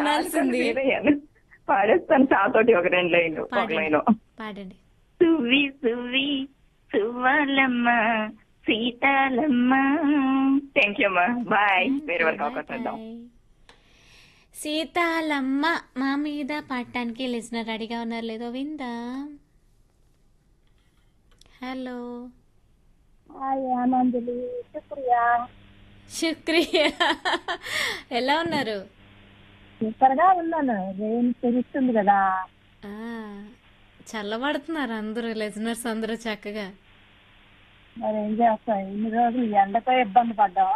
వినాల్సింది feel అయ్యాను పాడేస్తాను చాతోటి ఒక రెండు లైన్ ఒక పాడండి. లైన్ పాడండి సువి సువి సువ్వాలమ్మ సీతాలమ్మ థ్యాంక్ యూ అమ్మా బాయ్ వేరే వరకు అవకాశం ఇద్దాం బాయ్. సీతాలమ్మ మా మీద పాడటానికి లిజనర్ రెడీగా ఉన్నారు లేదో విందాం హలో హాయ్ ఆనందలి శుక్రియా శుక్రియా ఎలా ఉన్నారు సూపర్ గా ఉన్నాను రేణు తెలుస్తుంది కదా ఆ, చల్లబడుతున్నారు అందరూ లిజనర్స్ అందరూ చక్కగా మరి ఏం చేస్తాం ఇన్ని రోజులు ఎండతో ఇబ్బంది పడ్డాం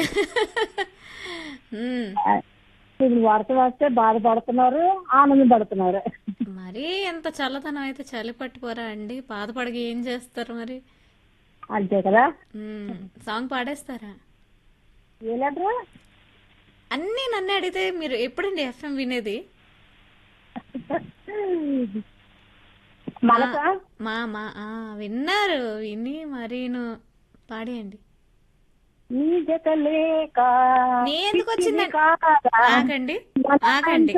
ఉమ్, ఇప్పుడు వర్షం వస్తే బాధపడుతున్నారు ఆనందపడుతున్నారు మరీ ఎంత చల్లదనం అయితే చలి పట్టిపోరా అండి బాధపడక ఏం చేస్తారు మరి అంతే కదా ఉమ్, సాంగ్ పాడేస్తారా ఏ లెటర్ అన్నీ నన్నే అడిగితే మీరు ఎప్పుడండి ఎఫ్ఎం వినేది మనక మా మా ఆ, విన్నారు విని మరీను పాడేయండి నీ జత లేక నీ ఎందుకు వచ్చిందండి కాదా ఆగండి ఆగండి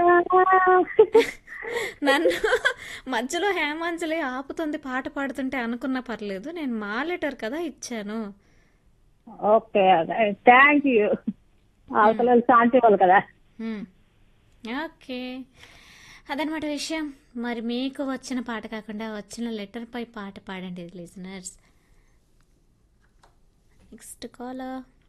నన్ను మధ్యలో హేమాంజలి ఆపుతుంది పాట పాడుతుంటే అనుకున్నా పర్లేదు నేను మా లెటర్ కదా ఇచ్చాను ఓకే థ్యాంక్ యూ అవతల శాంతి వాళ్ళు కదా హ్మ్. ఓకే అదనమాట విషయం మరి మీకు వచ్చిన పాట కాకుండా వచ్చిన లెటర్ పై పాట పాడండి లిజనర్స్ నెక్స్ట్ కాల్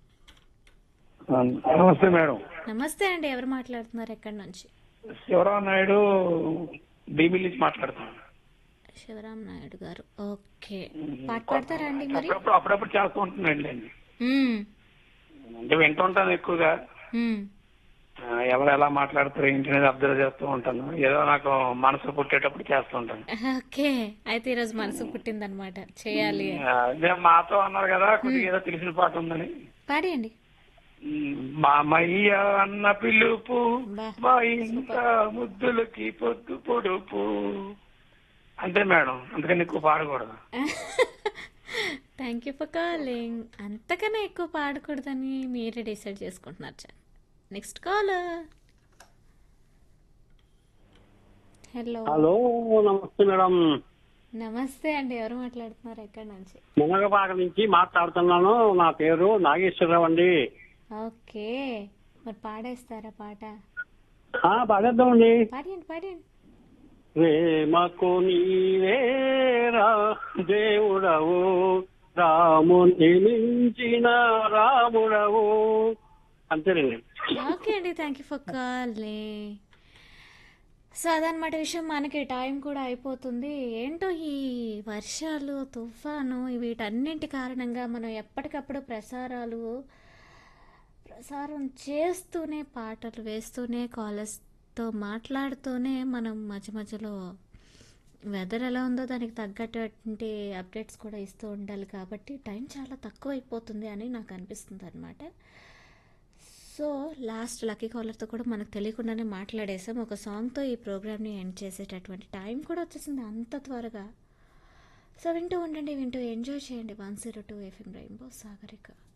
నమస్తే మేడం నమస్తే అండి ఎవరు మాట్లాడుతున్నారు ఎక్కడి నుంచి శివరావు నాయుడు భీమిలి నుంచి మాట్లాడుతున్నాను శివరాం నాయుడు గారు ఓకే పాట పాడతారా అండి మరి అప్పుడప్పుడు అప్పుడప్పుడు చేస్తూ ఉంటున్నాండి అండి హ్మ్. అంటే వింటుంటాను ఎక్కువగా హ్మ్. ఆ, ఎవరు ఎలా మాట్లాడతారు ఏంటి అనేది అబ్జర్వ్ చేస్తూ ఉంటాను ఏదో నాకు మనసు పుట్టేటప్పుడు చేస్తూ ఉంటాను ఓకే అయితే ఈరోజు మనసు పుట్టిందనమాట చేయాలి అని. ఆ, అదే మాతో అన్నారు కదా కొద్దిగా ఏదో తెలిసిన పాట ఉందని పాడేయండి ఉమ్, మామయ్య అన్న పిలుపు బా. మా ఇంత ముద్దులకి పొద్దు పొడుపు అంతే మేడం అందుకని ఎక్కువ పాడకూడదు థ్యాంక్ యూ ఫర్ కాలింగ్ అంతకన్నా ఎక్కువ పాడకూడదని మీరే డిసైడ్ చేసుకుంటున్నారు sir next call hello hello నమస్తే మేడం నమస్తే అండి ఎవరు మాట్లాడుతున్నారు ఎక్కడి నుంచి మునగపాక నుంచి మాట్లాడుతున్నాను నా పేరు నాగేశ్వరరావు అండి ఓకే మరి పాడేస్తారా పాట ఆ, పాడేద్దామండి పాడండి పాడండి ప్రేమకు నీవేరా దేవుడవు రాముని మించిన రాముడవు అంతేనండి ఓకే అండి థ్యాంక్ యూ ఫర్ కాలే సో అదనమాట విషయం మనకి టైం కూడా అయిపోతుంది ఏంటో ఈ వర్షాలు తుఫాను వీటన్నింటి కారణంగా మనం ఎప్పటికప్పుడు ప్రసారాలు ప్రసారం చేస్తూనే పాటలు వేస్తూనే కాలర్స్తో మాట్లాడుతూనే మనం మధ్య మధ్యలో వెదర్ ఎలా ఉందో దానికి తగ్గటువంటి అప్డేట్స్ కూడా ఇస్తూ ఉండాలి కాబట్టి టైం చాలా తక్కువ అయిపోతుంది అని నాకు అనిపిస్తుంది అనమాట సో లాస్ట్ లక్కీ కాలర్తో కూడా మనకు తెలియకుండానే మాట్లాడేసాం ఒక సాంగ్తో ఈ ప్రోగ్రామ్ని ఎండ్ చేసేటటువంటి టైం కూడా వచ్చేసింది అంత త్వరగా సో వింటూ ఉండండి వింటూ ఎంజాయ్ చేయండి one zero two FM Rainbow Sagarika